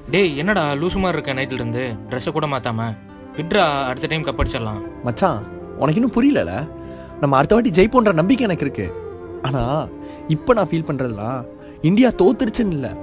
டேய் என்னடா லூசு மாதிரி இருக்க நைட்ல இருந்து ட்ரெஸ்ஸை கூட மாத்தாம விட்ரா அடுத்த டைம் கப் அடிச்சிடலாம் மச்சான் உனக்கு இன்னும் புரியலல நம்ம அடுத்த வாட்டி ஜெயிப்போன்ற நம்பிக்கை எனக்கு இருக்கு ஆனா இப்போ நான் ஃபீல் பண்றதுலாம் இந்தியா தோத்துருச்சுன்னு இல்லை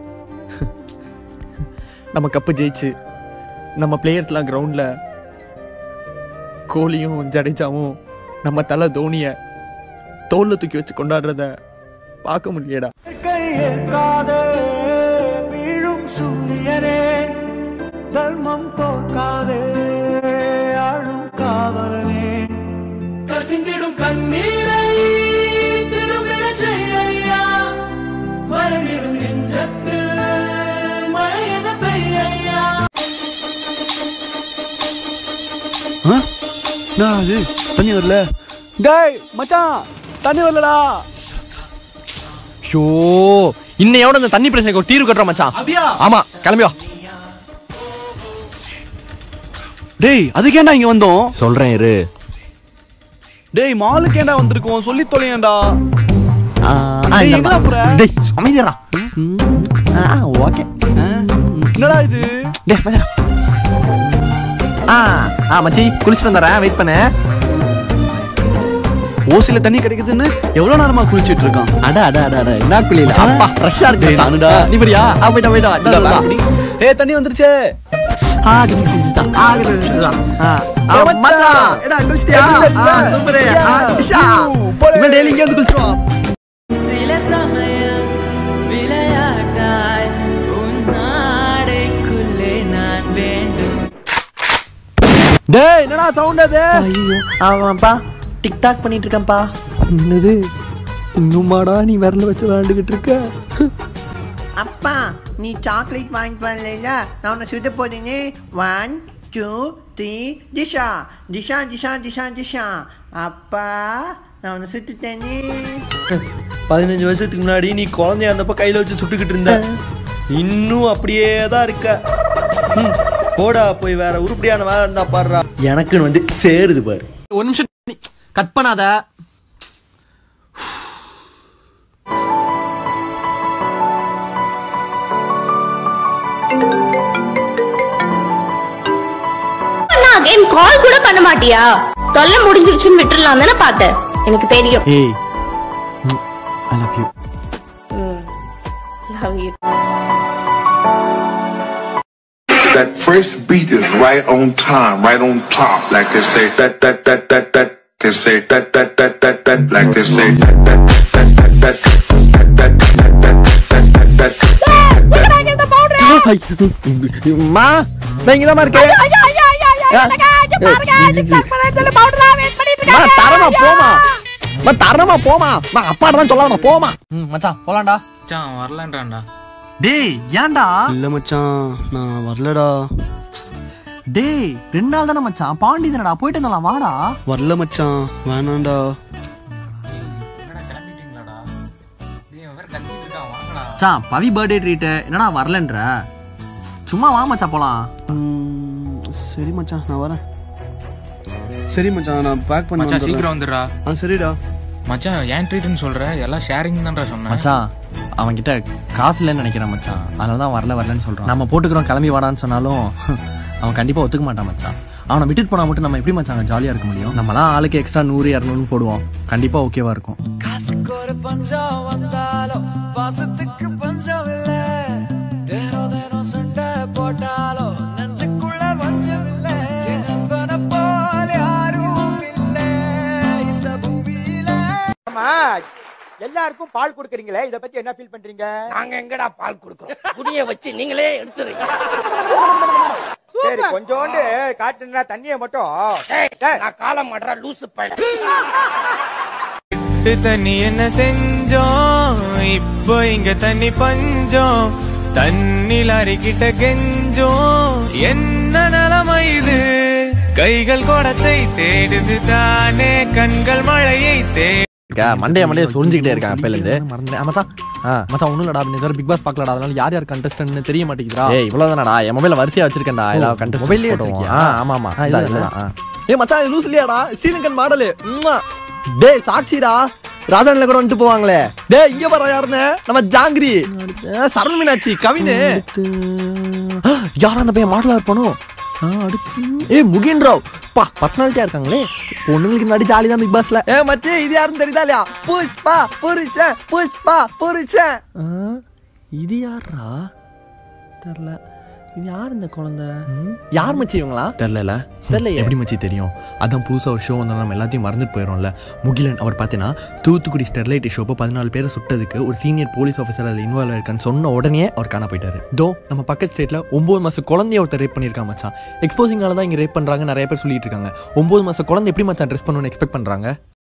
நம்ம கப்பு ஜெயிச்சு நம்ம பிளேயர்ஸ்லாம் கிரவுண்டில் கோலியும் ஜடேஜாவும் நம்ம தலை தோனியை தோல்ல தூக்கி வச்சு கொண்டாடுறத பார்க்க முடியலடா கையேற்காதே வீழும் சூரியனே தர்மம் தோற்காதே ஆளும் காவலனே கசிந்திடும் கண்ணீரை திரும்பிட செய்யா வரவிடும் நெஞ்சத்தில் மழையத பெய்யா நான் அது தண்ணி வரல டேய் மச்சான் தண்ணி வரலடா ஷோ இன்னையோட இந்த தண்ணி பிரச்சனைக்கு ஒரு தீர்வு கட்டுறோம் மச்சான் அப்படியா ஆமா கிளம்பி வா டேய் அதுக்கேண்டா இங்க வந்தோம் சொல்றேன் இரு டேய் மாலுக்கேண்டா வந்திருக்கோம் சொல்லி தொலையேண்டா ஆ, டேய், இந்தாம்மா. எங்கடா போற? டேய் அமைதியாடா ஆ ஓகே என்னடா இது டேய் அமைதியாடா ஆ ஆ மச்சி குளிச்சுட்டு வந்துடுறேன் வெயிட் பண்ணு ஓசில தண்ணி கிடைக்குதுன்னு எவ்வளவு நேரமா குளிச்சிட்டு இருக்கான் அட அட அட அட என்ன குளியல அப்பா ஃப்ரெஷ்ஷா இருக்கு டேய், மச்சான். நானுடா. நீ வரியா ஆ போய்டா போய்டா இந்தா, bag பிடி. ஏய் தண்ணி வந்துருச்சே ஆ கிச்சு கிச்சு கிச்சு ஆ கிச்சு கிச்சு கிச்சு ஆ ஆ ஏய், மச்சான். மச்சான் எடா குளிச்சிட்டியா ஏய், குளிச்சாச்சுல? ஆ சூப்பர் ஆ Yeah. டிஷா Ooh, போடு. இனிமே டெய்லி இங்க வந்து குளிச்சுவா சில சமயம் விளையாட்டாய் உன் நாடைக்குள்ளே நான் வேண்டும் டேய் என்னடா சவுண்ட் அது ஐயோ ஆமாப்பா டிக்டாக் பண்ணிட்டு இருக்கேன்ப்பா என்னது இன்னுமாடா நீ விரல வச்சு விளையாண்டுகிட்டு இருக்க அப்பா நீ சாக்லேட் வாங்கிட்டு வரல நான் உன்னை சுத்த போறேனே one two three Disha Disha Disha Disha Disha அப்பா நான் உன்னை சுத்துட்டேனே பதினஞ்சு வருஷத்துக்கு முன்னாடி நீ குழந்தைய இருந்தப்ப கையில வச்சு சுட்டுக்கிட்டு இருந்த இன்னும் அப்படியே தான் இருக்க ம், போடா போய் வேற உருப்படியான வேலை இருந்தா பாடுறா எனக்குன்னு வந்து சேருது பாரு ஒரு நிமிஷம் கட் பண்ணாத அகைன் கால் கூட பண்ண மாட்டியா தொல்லை முடிஞ்சிருச்சுன்னு விட்டுறலாம் தானே பார்த்தேன் எனக்கு தெரியும் ஏய் I love you Love you. That first beat is right on time, right on top. Like they say that that that that that. They say that that that that that. Like they say that that that that that that that that that that that. மா நான் இங்க தான் இருக்கேன் மா, தரமா போமா மா, தரமா போமா மா, அப்பாட்ட தான் சொல்லாதமா போமா ம் மச்சான் போலாம்டா மச்சான் வரலன்றான்டா டேய் ஏன்டா இல்ல மச்சான் நான் வரலடா டேய் ரெண்டு நாள் தானே மச்சான் பாண்டி தானடா போயிட்டு இருந்தாலாம் வாடா வரல மச்சான் வேணாம்டா என்னடா கிளம்பிட்டீங்களாடா டேய் அவன் வேற கத்திட்டு இருக்கான் வாங்கடா மச்சான் பவி பர்த்டே ட்ரீட் என்னடா வரலன்ற சும்மா வா மச்சான் போலாம் ம், சரி மச்சான் நான் வரேன் சரி மச்சான் நான் பேக் பண்ணி மச்சான் வந்துடுறேன். சீக்கிரம் வந்துடுறா ஆ சரிடா மச்சான் ஏன் ட்ரீட்னு சொல்ற எல்லாம் ஷேரிங் தான்டா சொன்னேன் மச்சான் அவன்கிட்ட காசு இல்லைன்னு நினைக்கிறான் மச்சான் அதனால தான் வரல வரலன்னு சொல்றான் நம்ம போட்டுக்கிறோம் கிளம்பி வாடான்னு சொன்னாலும் அவன் கண்டிப்பா ஒத்துக்க மாட்டான் மச்சான் அவனை விட்டுட்டு போனா மட்டும் நம்ம எப்படி மச்சான் ஜாலியா இருக்க முடியும் நம்மலாம் ஆளுக்கு எக்ஸ்ட்ரா நூறு இரநூறுன்னு போடுவோம் கண்டிப்பா ஓகேவா இருக்கும் காசுக்கு ஒரு பஞ்சம் வந்தாலும் பாசத்துக்கு பஞ்சம் இல்ல தினம் தினம் சண்டை போட்டாலும் நெஞ்சுக்குள்ள பஞ்சம் இல்ல என் நண்பனை போல யாரும் இல்ல இந்த பூமியில எல்லாருக்கும் பால் கொடுக்குறீங்களே இத பத்தி என்ன ஃபீல் பண்றீங்க நாங்க எங்கடா பால் கொடுக்கறோம் குடிய வச்சு நீங்களே எடுத்துறீங்க சரி கொஞ்சோண்டு காட்டுனா தண்ணிய மட்டும் ஏய், நான் காலம் மாடுற லூசு பையன் தண்ணி என்ன செஞ்சோம் இப்போ இங்க தண்ணி பஞ்சம் தண்ணி லாரி கிட்ட கெஞ்சோம் என்ன நிலைமை இது கைகள் குடத்தை தேடுது தானே கண்கள் மழையை தேடு மண்டைய மண்டைய சொரிஞ்சுக்கிட்டே இருக்கான் அப்பையில இருந்து மறந்தேன் மச்சான் மச்சான் ஒண்ணும் இல்லடா நீ பிக் பாஸ் பார்க்கலடா அதனால யார் யார் கண்டஸ்டன்ட்னு தெரிய மாட்டேங்குதுடா ஏய் இவ்வளவுதானடா என் மொபைல வரிசையா வச்சிருக்கேன்டா எல்லா கண்டஸ்ட் மொபைல்லே வச்சிருக்கியா ஆமா ஆமா இதுதான் ஏய் மச்சான் இது லூஸ் இல்லையாடா ஸ்ரீலங்கன் மாடல் டேய் சாட்சிடா ராஜானில கூட வந்துட்டு போவாங்களே டேய் இங்க வர யாருன்னு நம்ம ஜாங்கிரி அஹ், சரண் மீனாட்சி கவினு யாரா அந்த பையன் மாடலா இருப்பானோ ஆ, அடுத்து ஏ முகேன் ராவ் பா பர்சனாலிட்டியா இருக்காங்களே பொண்ணுங்களுக்கு முன்னாடி ஜாலி தான் பிக் பாஸ்ல ஏ மச்சி இது யாருன்னு தெரியுதா இல்லையா புஷ்பா புரிச்சேன் புஷ்பா புரிச்சேன் இது யாரா தெரியல இது யார் இந்த குழந்தை யார் மச்சி இவங்களா தெரில தெரியலையே. எப்படி மச்சி தெரியும் அதான் புதுசாக ஒரு ஷோ வந்தால் நம்ம எல்லாத்தையும் மறந்துட்டு போயிடும்ல முகிலன் அவர் பார்த்தீங்கன்னா தூத்துக்குடி ஸ்டெர்லைட் ஷோப்போ பதினாலு பேரை சுட்டதுக்கு ஒரு சீனியர் போலீஸ் ஆஃபீஸர் அதில் இன்வால்வ் இருக்கான்னு சொன்ன உடனே அவர் காண போயிட்டாரு தோ நம்ம பக்கத்து ஸ்டேட்டில் ஒம்பது மாதம் குழந்தைய ஒருத்தர் ரேப் பண்ணியிருக்கான் மச்சான் எக்ஸ்போசிங்கால தான் இங்கே ரேப் பண்ணுறாங்க நிறைய பேர் சொல்லிட்டு இருக்காங்க ஒம்பது மாதம் குழந்தை எப்படி மச்சான் ட்ரெஸ் பண்ணணும்னு எக்ஸ்பெக்ட் பண்ணுறாங்க